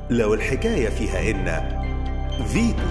لو الحكاية فيها إن فيتو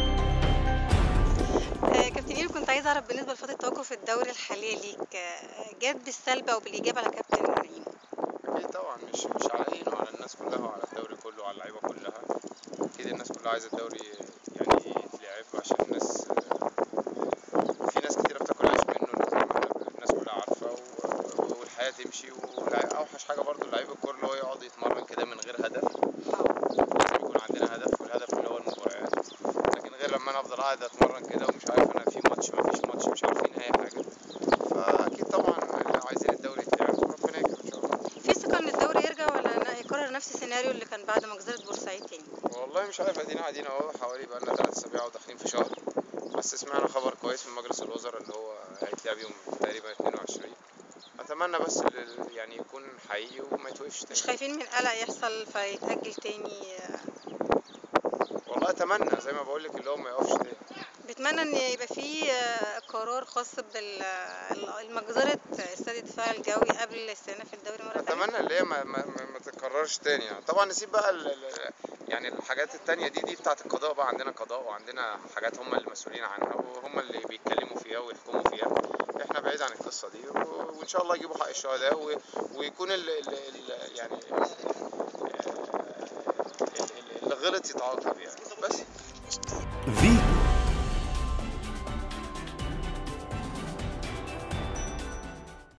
آه، كابتن ايمي كنت عايزه اعرف بالنسبه لفتره توقف الدوري الحاليه ليك آه، جت بالسلب او بالايجاب على كابتن نعيم اكيد طبعا مش مش على ايه وعلى الناس كلها وعلى الدوري كله وعلى اللعيبه كلها اكيد الناس كلها عايزه الدوري يعني يتلعب عشان الناس في ناس كتيره بتاكل عيش منه زي ما احنا الناس كلها عارفه و- والحياه تمشي واوحش حاجه برضو اللعيب الكوره اللي هو يقعد يتمرن كده من غير هدف لازم يكون عندنا هدف والهدف اللي هو المباريات لكن غير لما انا افضل قاعد اتمرن كده ومش عارف انا في ماتش ما فيش ماتش مش عارفين اي حاجه فاكيد طبعا عايزين الدوري يتلعب وربنا يكرم ان شاء الله في ثقه ان الدوري يرجع ولا لا هيكرر نفس السيناريو اللي كان بعد مجزره بورسعيد تاني والله مش عارف ادينا قاعدين اهو حوالي بقالنا ثلاث اسابيع وداخلين في شهر بس سمعنا خبر كويس من مجلس الوزراء اللي هو هيتلعب يوم تقريبا 22 اتمنى بس ال- يعني يكون حقيقي وما يتوقفش مش تاني خايفين من قلق يحصل فيتاجل تاني آه، والله اتمنى زي ما بقول لك اللي هو ما يقفش تاني بتمنى ان يبقى في آه، قرار خاص بالمجزره استاد الدفاع الجوي قبل الاستئناف الدوري مره تانية اتمنى اللي هي ما, ما, ما, ما تتكررش تاني يعني طبعا نسيب بقى ال ال يعني الحاجات التانية دي دي بتاعت القضاء بقى عندنا قضاء وعندنا حاجات هم اللي مسؤولين عنها وهم اللي بيتكلموا فيها ويحكموا فيها احنا بعيد عن القصة دي و- وان شاء الله يجيبوا حق الشهداء و- ويكون ال ال ال يعني آه، ال- ال- اللي غلط يتعاقب يعني بس فيتو